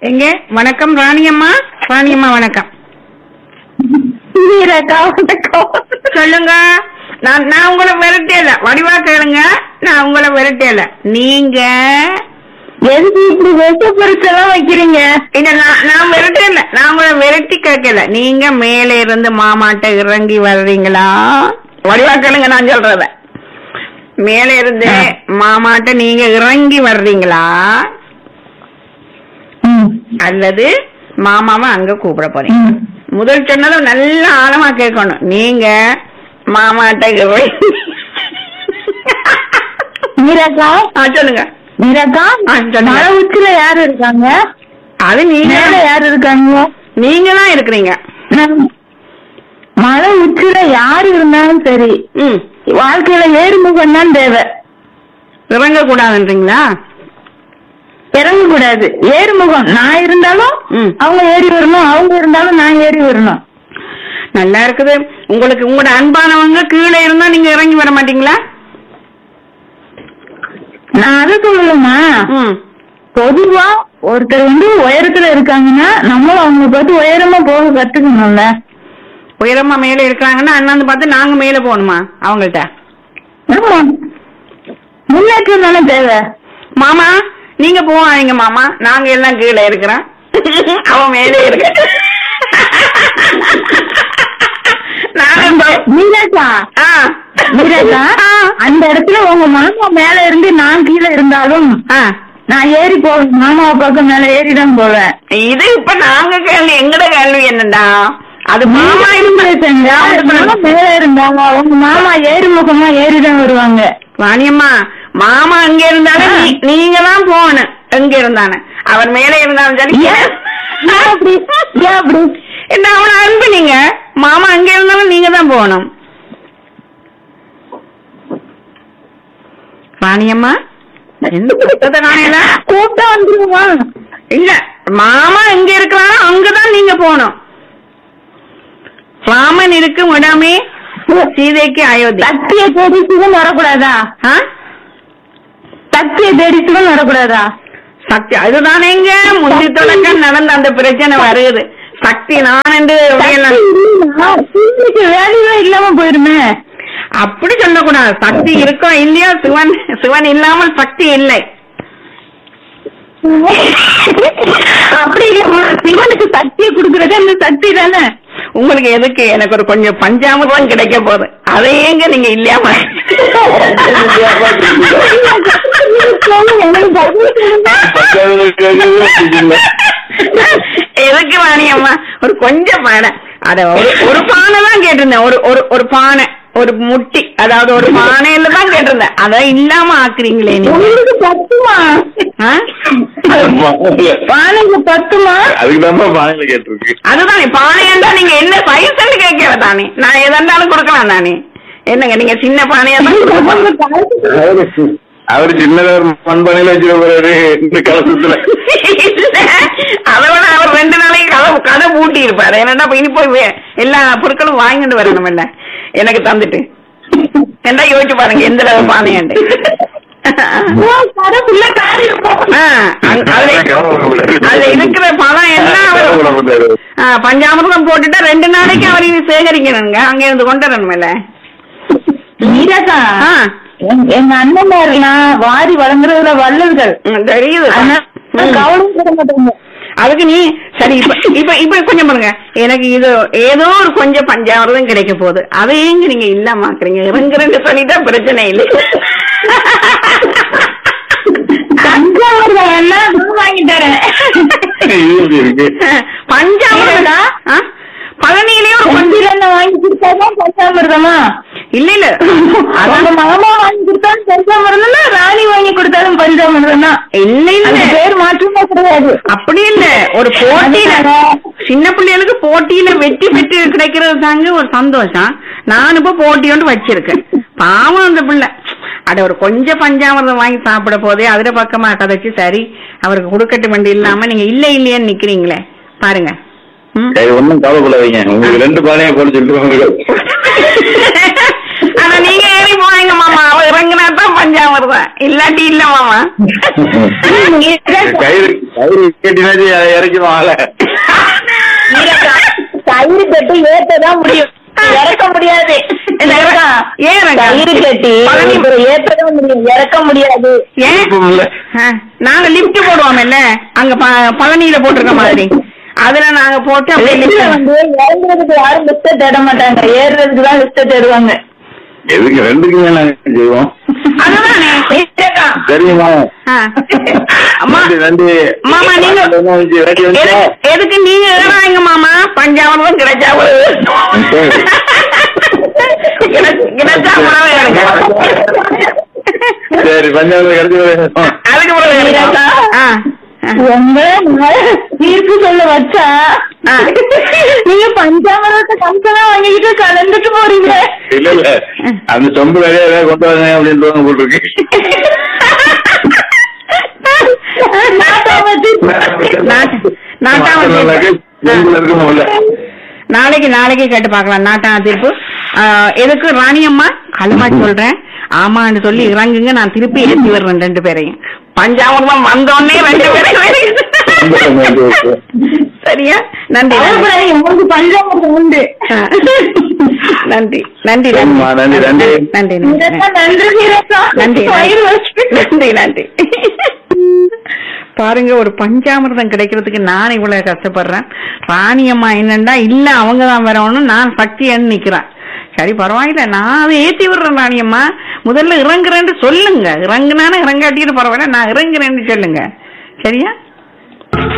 எங்க வணக்கம் ராணியம்மா ராணியம்மா வணக்கம் வீரக்கா வணக்கம் சொல்லுங்க நான் நான் உங்களை விரட்டல வடிவா கேளுங்க நான் உங்களை விரட்டல நீங்க எதுக்கு இப்படி விஷ பொருட்கள்லாம் வைக்கிறீங்க இல்ல நான் நான் விரட்டல நான் உங்களை விரட்டி கேட்கல நீங்க மேல இருந்து மாமாட்ட இறங்கி வர்றீங்களா வடிவா கேளுங்க நான் சொல்றத மேல இருந்து மாமாட்ட நீங்க இறங்கி வர்றீங்களா ம், அல்லது மாமாவை அங்க கூப்பிட போறீங்க ம். முதல் சொன்னதும் நல்ல ஆழமா கேட்கணும் நீங்க மாமாட்ட இறங்கி- வீரக்கா ஆ, சொல்லுங்க வீரக்கா ஆ, சொல்லுங்க. மலை உச்சில யாரு இருக்காங்க அது நீங்க மேல யாரு இருக்காங்க நீங்க தான் இருக்கிறீங்க நான் மலை உச்சில யாரு இருந்தாலும் சரி ம் வாழ்க்கையில ஏறுமுகம் தான் தேவை இறங்க கூடாதுன்றீங்களா இறங்க கூடாது ஏறுமுகம் நான் இருந்தாலும் ம். அவங்க ஏறி வரணும் அவங்க இருந்தாலும் நான் ஏறி வரணும் நல்லா இருக்குது உங்களுக்கு உங்களோட அன்பானவங்க கீழே இருந்தா நீங்க இறங்கி வர மாட்டீங்களா நான் அதை சொல்லணுமா ம் பொதுவா ஒருத்தர் வந்து உயரத்துல இருக்காங்கன்னா நம்மளும் அவங்க பார்த்து உயரமா போக கத்துக்கணும்ல உயரமா மேல இருக்கிறாங்கன்னா அண்ணாந்து பார்த்து நாங்க மேல போகணுமா அவங்கள்ட்ட ஆமா. முன்னேற்றம் தானே தேவை மாமா நீங்க போவாதீங்க மாமா நாங்க எல்லாம் கீழே இருக்கிறோம் அவன் மேலே இருக்க நாங்க மீனாக்கா ஆ. மீனாக்கா ஆ. அந்த இடத்துல உங்க மாமா மேல இருந்து நான் கீழே இருந்தாலும் ஆ. நான் ஏறி போவேன் மாமாவை பார்க்க மேல ஏறி தான் போவேன் இது இப்ப நாங்க கேள்வி எங்கட கேள்வி என்னடா அது மாமா மாமா இருந்தாங்க மாமா மேல இருந்தாங்க உங்க மாமா ஏறி முகமா ஏறி தான் வருவாங்க வாணியம்மா மாமா அங்க இருந்தாலும் நீ- நீங்க தான் போகணும் எங்க இருந்தானு அவர் மேல இருந்தாலும் சரி ஏன் ஏன் அப்படி ஏன் அப்படி என்ன அவனை அனுப்புனீங்க மாமா அங்க இருந்தாலும் நீங்க தான் போகணும் வாணியம்மா என்ன புத்தகத்தை காணையில கூப்பிட்டா வந்துருவான் இல்ல மாமா எங்க இருக்கிறாரோ அங்கதான் நீங்க போகணும் ராமன் இருக்கும் இடமே சீதைக்கு அயோத்தி சக்தியை தேடி சிவன் வரக்கூடாதா ஆ? சக்தியை தேடி சிவன் வரக்கூடாதா சக்தி அதுதானேங்க முந்தி தொடக்கம் நடந்த அந்த பிரச்சனை வருது சக்தி நான் என்று அப்படியெல்லாம் சக்திக்கு வேலையே இல்லாம போயிருமே அப்படி சொல்லக்கூடாது சக்தி இருக்கோ இல்லையோ சிவன் சிவன் இல்லாமல் சக்தி இல்லை அப்படி இல்ல, சிவனுக்கு சக்தியை கொடுக்கறது அந்த சக்தி தானே உங்களுக்கு எதுக்கு எனக்கு ஒரு கொஞ்சம் பஞ்சாமிர்தம் கிடைக்க போகுது அதையேங்க நீங்க இல்லையாம எதுக்கு வாணியம்மா ஒரு கொஞ்சம் பானை அத ஒரு ஒரு பானை தான் கேட்டிருந்தேன் ஒரு ஒரு ஒரு பானை ஒரு முட்டி அதாவது ஒரு பானையில தான் கேட்டிருந்தேன் அதை இல்லாம ஆக்குறீங்களே நீங்க உங்களுக்கு பத்துமா ஆ? பானைக்கு பத்துமா அதுக்குதான் பானையில கேட்டிருக்கு அதுதானே பானையாண்டா நீங்க என்ன சைஸ்ன்னு கேட்கல தானே நான் எதாண்டாலும் கொடுக்கலாம் தானே என்னங்க நீங்க சின்ன பானையா தான் கொடுக்கணும். அவரு அவரு சின்னதா ஒரு மண்பானையில வச்சிருக்க போறாரு இந்த கலசத்துல இல்ல, அதோட அவர் ரெண்டு நாளைக்கு கடை கடை பூட்டி இருப்பாரு என்னடா இனி போய் வே- எல்லா பொருட்களும் வாங்கிட்டு வரணும் இல்ல எனக்கு தந்துட்டு என்ன யோசிச்சு பாருங்க எந்த அளவு பானையாண்டு கடை ஃபுல்லா காரி இருக்கும் ஆ, அங்க- அதுல அதுல இருக்கிற பணம் எல்லாம் அவர் ஆ, பஞ்சாமிர்தம் போட்டுட்டா ரெண்டு நாளைக்கு அவர் இது சேகரிக்கணுங்க அங்க இருந்து கொண்டு வரணுமில்ல நீராக்கா ஆ, எங்க- எங்க அண்ணன்மாரெல்லாம் வாரி வழங்குறதுல வல்லல்கள் ம், தெரியுது அதனால ம். கவனம் பட மாட்டாங்க அதுக்கு நீ சரி இப்ப இப்ப இப்ப கொஞ்சம் பாருங்க எனக்கு இது ஏதோ ஒரு கொஞ்சம் பஞ்சாமிரதம் கிடைக்க போகுது அதையேங்க நீங்க இல்லாம ஆக்குறீங்க இறங்குறேன்னு சொல்லிட்டா பிரச்சனை இல்லை தஞ்சாவூர்ல வேணா நான் வாங்கி தரேன் இருக்கு பஞ்சாமிரதா ஆ? பழனியிலேயே ஒரு கொஞ்சம் பஞ்சில என்ன வாங்கி கொடுத்தாதான் பஞ்சாமிர்தமா இல்ல இல்ல அவங்க மாமா வாங்கி கொடுத்தாலும் பஞ்சாமிர்தம்னா ராணி வாங்கி கொடுத்தாலும் பஞ்சாமிர்தம் தான் இல்ல அந்த இல்ல பேர் மாற்றமே கிடையாது அப்படி இல்ல ஒரு போட்டியில சின்ன பிள்ளைகளுக்கு போட்டியில வெற்றி பெற்று கிடைக்கிறது தாங்க ஒரு சந்தோஷம் நான் இப்ப போட்டி ஒன்று வச்சிருக்கேன் பாவம் அந்த பிள்ளை அட ஒரு கொஞ்சம் பஞ்சாமிரதம் வாங்கி சாப்பிட போதே அதுல பக்கமா கதைச்சு சரி அவருக்கு கொடுக்கட்டு வண்டி இல்லாம நீங்க இல்ல இல்லையேன்னு நிக்கிறீங்களே பாருங்க ம். சரி ஒண்ணும் கவலைப்படாதீங்க உங்களுக்கு ரெண்டு பானையை போட்டு சொல்லிட்டு ஆனா நீங்க ஏறி வாங்க மாமா அவ இறங்கினா தான் பஞ்சாமிர்தம் இல்லாட்டி இல்ல மாமா கயிறு கயிறு கட்டினாச்சு இறக்கிடும் ஆள கயிறு கட்டி ஏத்ததான் முடியும் இறக்க முடியாது இறக்கா. ஏன் கயிறு கட்டி பழனி இவரை ஏத்ததான் முடியும் இறக்க முடியாது ஏன் இப்ப இல்ல ஆ, நாங்க லிப்ட் போடுவோம்ல அங்க ப- பழனியில போட்டிருக்க மாதிரி அதுல நாங்க போட்டு அப்படியே லிப்ட்ல lift- வந்து இறங்குறதுக்கு யாரும் லிப்ட தேட மாட்டாங்க ஏறுறதுக்கு தான் லிப்ட தேடுவாங்க எதுக்கு ரெண்டுக்குமே நாங்க செய்வோம் அதுதானே இறக்கா. தெரியுமா ஆ. அம்மா நன்றி நன்றி மாமா, நீங்க- வேட்டி வந்துச்சா? எதுக்கு- எதுக்கு நீங்க ஏறாங்க மாமா பஞ்சாமிர்தம் கிடைச்சா போதும். கிடை- கிடைச்சா உணவு எடுங்க. சரி பஞ்சாபில் கிடைச்சி அதுக்கு பிறகு எடுங்க. ஆ, ஆ. உங்களை நான் தீர்ப்பு சொல்ல வச்சா ஆ. நீங்க பஞ்சாமிரத்தை கம்சனா வாங்கிக்கிட்டு கலந்துட்டு போறீங்க இல்ல இல்ல அந்த சொம்பு நிறைய ஏதாவது கொண்டு வாங்க அப்படின்னு போட்டிருக்கு நாட்டாமத்தி. நாட்டு- நாட்டாம சொம்புல இருக்கணும்ல நாளைக்கு நாளைக்கு கேட்டு பார்க்கலாம் நாட்டான தீர்ப்பு ஆ, எதுக்கு ராணியம்மா களமா சொல்றேன் ஆமான்னு சொல்லி இறங்குங்க நான் திருப்பி ஏற்றி வர்றேன் ரெண்டு பேரையும் பஞ்சாமிர்தம் வந்தோடனே ரெண்டு பேரையும் சரியா நன்றி நன்றி. கவலைப்படாதீங்க, உங்களுக்கு பஞ்சாமிரதம் உண்டு ஆ. நன்றி நன்றி சரிம்மா, நன்றி, நன்றி. நன்றி நன்றி இதெல்லாம் நன்றி வீரக்கா. நன்றி வயிறு வலிச்சு. நன்றி நன்றி பாருங்க ஒரு பஞ்சாமிர்தம் கிடைக்கிறதுக்கு நான் இவ்வளவு கஷ்டப்படுறேன் ராணியம்மா என்னண்டா இல்ல அவங்க தான் வரணும் நான் சக்தியன்னு நிக்கிறேன் சரி பரவாயில்ல நான் அதை ஏத்தி விடுறேன் ராணியம்மா முதல்ல இறங்குறேன்னு சொல்லுங்க இறங்குனானே இறங்காட்டிட்டு பரவாயில்ல நான் இறங்குறேன்னு சொல்லுங்க சரியா